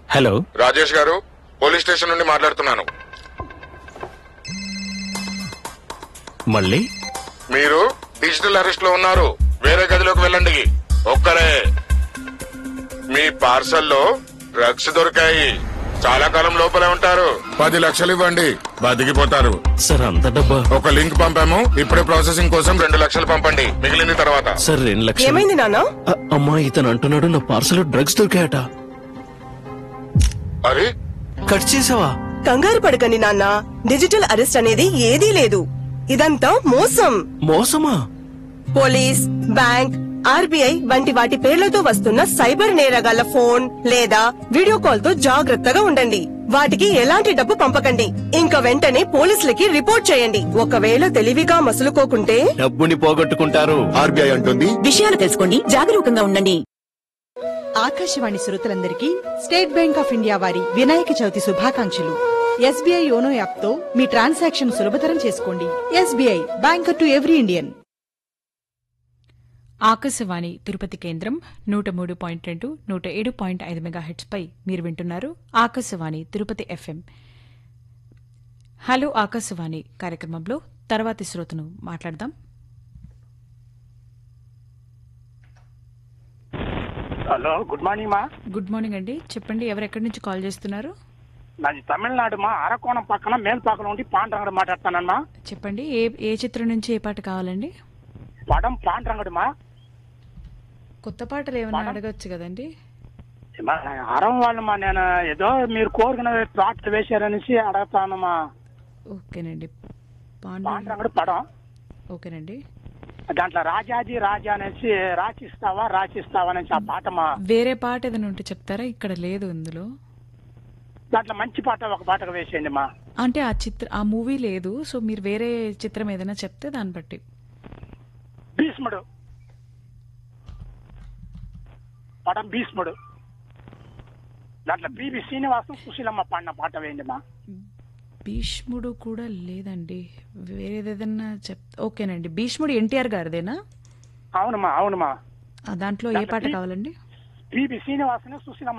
hello Rajesh గారు police station నుండి మాట్లాడుతున్నాను మళ్ళీ మీరు డిజిటల్ అరెస్ట్ లో ఉన్నారు వేరే గదిలోకి వెళ్ళండి ఒక్కరే మీ పార్సల్లో డ్రగ్స్ దొరికాయి చాలా కాలం లోపలే ఉంటారు పది లక్షలు ఇవ్వండి బతికిపోతారు సార్ అంత డబ్బా ఒక లింక్ పంపాము ఇప్పుడే ప్రాసెసింగ్ కోసం రెండు లక్షలు పంపండి మిగిలింది తర్వాత సార్ రెండు లక్షలు ఏమైంది నాన్న అ- అమ్మా ఇతను అంటున్నాడు నా పార్సల్ డ్రగ్స్ దొరికాయట అరే కట్ చేసావా కంగారు పడకండి నాన్న డిజిటల్ అరెస్ట్ అనేది ఏదీ లేదు ఇదంతా మోసం మోసమా పోలీస్ బ్యాంక్ ఆర్బీఐ వంటి వాటి పేర్లతో వస్తున్న సైబర్ నేరగాళ్ల ఫోన్ లేదా వీడియో కాల్ తో జాగ్రత్తగా ఉండండి వాటికి ఎలాంటి డబ్బు పంపకండి ఇంకా వెంటనే పోలీసులకి రిపోర్ట్ చేయండి ఒకవేళ తెలివిగా మసులుకోకుంటే డబ్బుని పోగొట్టుకుంటారు ఆర్బీఐ అంటుంది విషయాలు తెలుసుకోండి జాగరూకంగా ఉండండి ఆకాశవాణి శ్రోతలందరికీ స్టేట్ బ్యాంక్ ఆఫ్ ఇండియా వారి వినాయక చవితి శుభాకాంక్షలు ఎస్బీఐ యోనో యాప్ తో మీ ట్రాన్సాక్షన్ సులభతరం చేసుకోండి SBI bank to every Indian Akashvani Tirupati కేంద్రం నూట మూడు పాయింట్ రెండు నూట ఏడు పాయింట్ ఐదు మెగాహెట్స్ పై మీరు వింటున్నారు ఆకాశవాణి తిరుపతి ఎఫ్ఎం హలో ఆకాశవాణి కార్యక్రమంలో తర్వాతి శ్రోతను మాట్లాడదాం హలో గుడ్ మార్నింగ్ మా గుడ్ మార్నింగ్ అండి చెప్పండి ఎవరెక్కడి నుంచి కాల్ చేస్తున్నారు నాది తమిళనాడు మా అరకోణం పక్కన మేల్పాకలో ఉండి పాండ్రంగడు మాట్లాడతానమ్మా చెప్పండి ఏ ఏ చిత్రం నుంచి ఏ పాట కావాలండి పడం పాండ్రంగడు మా కొత్త పాటలు ఏమైనా అడగచ్చు కదండి మా అరం వాళ్ళు మా నేను ఏదో మీరు కోరుకున్న పాటలు వేశారనేసి అడగతానమ్మా ఓకేనండి పాండు పాండ్రంగడు పడం ఓకేనండి దాంట్లో రాజాజీ రాజా అనేసి రాచిస్తావా రాచిస్తావా అనేసి ఆ పాట మా వేరే పాట ఏదైనా ఉంటే చెప్తారా ఇక్కడ లేదు ఇందులో దాంట్లో మంచి పాట ఒక పాటగా వేసేయండి మా అంటే ఆ చిత్ర ఆ మూవీ లేదు సో మీరు వేరే చిత్రం ఏదైనా చెప్తే దాన్ని బట్టి భీష్ముడు పడం భీష్ముడు దాంట్లో బీబీ శ్రీనివాసం సుశీలమ్మ పాడిన పాట వేయండి మా భీష్ముడు కూడా లేదండి వేరేదేదన్నా చెప్ ఓకేనండి భీష్ముడు ఎన్టీఆర్ గారిదేనా అవునమ్మా అవునమ్మా ఆ దాంట్లో ఏ పాట కావాలండి బీబీ శ్రీనివాసన్ సుశీలమ్మ